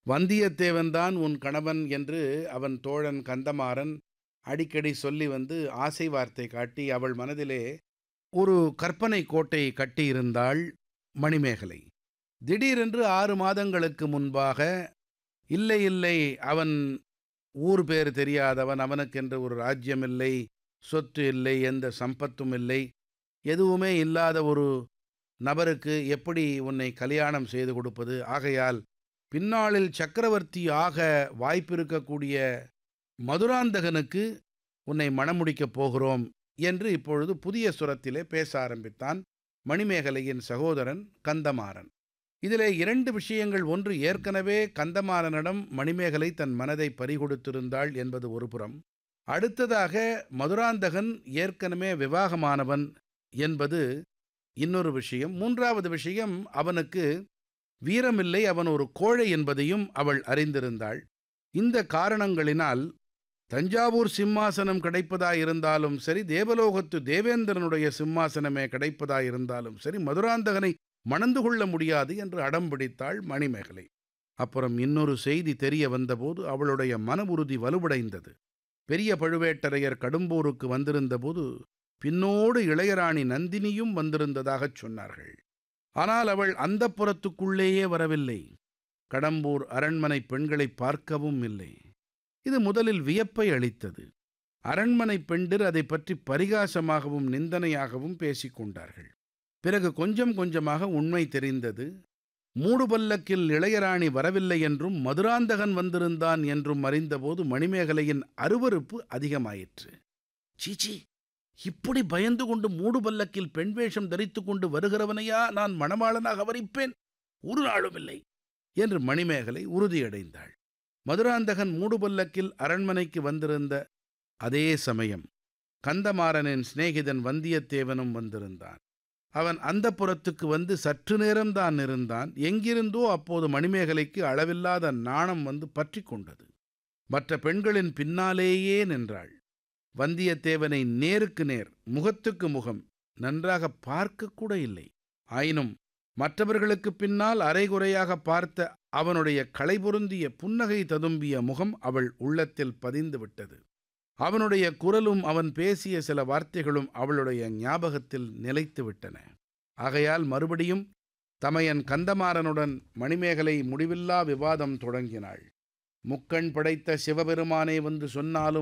வந்தியத்தேவன்தான் உன் கணவன் என்று அவன் தோழன் கந்தமாறன் அடிக்கடி சொல்லி வந்து ஆசை வார்த்தை காட்டி அவள் மனதிலே ஒரு கற்பனை கோட்டை கட்டியிருந்தாள் மணிமேகலை திடீரென்று ஆறு மாதங்களுக்கு முன்பாக இல்லை இல்லை அவன் ஊர் பேர் தெரியாதவன் அவனுக்கென்று ஒரு ராஜ்யம் இல்லை சொத்து இல்லை எந்த சம்பத்தும் இல்லை எதுவுமே இல்லாத ஒரு நபருக்கு எப்படி உன்னை கல்யாணம் செய்து கொடுப்பது ஆகையால் பின்னாளில் சக்கரவர்த்தி ஆக வாய்ப்பிருக்கக்கூடிய மதுராந்தகனுக்கு உன்னை மணமுடிக்கப் போகிறோம் என்று இப்பொழுது புதிய சுரத்திலே பேச ஆரம்பித்தான் மணிமேகலையின் சகோதரன் கந்தமாறன் இதிலே இரண்டு விஷயங்கள் ஒன்று ஏற்கனவே கந்தமாறனிடம் மணிமேகலை தன் மனதை பறிகொடுத்திருந்தாள் என்பது ஒரு புறம் அடுத்ததாக மதுராந்தகன் ஏற்கனவே விவாகமானவன் என்பது இன்னொரு விஷயம் மூன்றாவது விஷயம் அவனுக்கு வீரமில்லை அவன் ஒரு கோழை என்பதையும் அவள் அறிந்திருந்தாள் இந்த காரணங்களினால் தஞ்சாவூர் சிம்மாசனம் கிடைப்பதாயிருந்தாலும் சரி தேவலோகத்து தேவேந்திரனுடைய சிம்மாசனமே கிடைப்பதாயிருந்தாலும் சரி மதுராந்தகனை மணந்து கொள்ள முடியாது என்று அடம் பிடித்தாள் மணிமேகலை அப்புறம் இன்னொரு செய்தி தெரிய வந்தபோது அவளுடைய மன உறுதி வலுவடைந்தது பெரிய பழுவேட்டரையர் கடும்போருக்கு வந்திருந்தபோது பின்னோடு இளையராணி நந்தினியும் வந்திருந்ததாகச் சொன்னார்கள் ஆனால் அவள் அந்த புறத்துக்குள்ளேயே வரவில்லை கடம்பூர் அரண்மனை பெண்களை பார்க்கவும் இல்லை இது முதலில் வியப்பை அளித்தது அரண்மனை பெண்டிர் அதை பற்றி பரிகாசமாகவும் நிந்தனையாகவும் பேசிக் கொண்டார்கள் பிறகு கொஞ்சம் கொஞ்சமாக உண்மை தெரிந்தது மூடுபல்லக்கில் இளையராணி வரவில்லை என்றும் மதுராந்தகன் வந்திருந்தான் என்றும் அறிந்தபோது மணிமேகலையின் அருவருப்பு அதிகமாயிற்று சீச்சி இப்படி பயந்து கொண்டு மூடுபல்லக்கில் பெண் வேஷம் தரித்து கொண்டு வருகிறவனையா நான் மணவாளனாக வரிப்பேன் ஒரு நாளும் இல்லை என்று மணிமேகலை உறுதியடைந்தாள் மதுராந்தகன் மூடுபல்லக்கில் அரண்மனைக்கு வந்திருந்த அதே சமயம் கந்தமாறனின் சிநேகிதன் வந்தியத்தேவனும் வந்திருந்தான் அவன் அந்த புறத்துக்கு வந்து சற்று நேரம்தான் இருந்தான் எங்கிருந்தோ அப்போது மணிமேகலைக்கு அளவில்லாத நாணம் வந்து பற்றி கொண்டது மற்ற பெண்களின் பின்னாலேயே நின்றாள் வந்தியத்தேவனை நேருக்கு நேர் முகத்துக்கு முகம் நன்றாக பார்க்க கூட இல்லை ஆயினும் மற்றவர்களுக்கு பின்னால் அரைகுறையாக பார்த்த அவனுடைய களைபொருந்திய புன்னகை ததும்பிய முகம் அவள் உள்ளத்தில் பதிந்து விட்டது அவனுடைய குரலும் அவன் பேசிய சில வார்த்தைகளும் அவளுடைய ஞாபகத்தில் நிலைத்து விட்டன ஆகையால் மறுபடியும் தமையன் கந்தமாறனுடன் மணிமேகலை முடிவில்லா விவாதம் தொடங்கினாள் முக்கண் படைத்த சிவபெருமானே வந்து சொன்னாலும்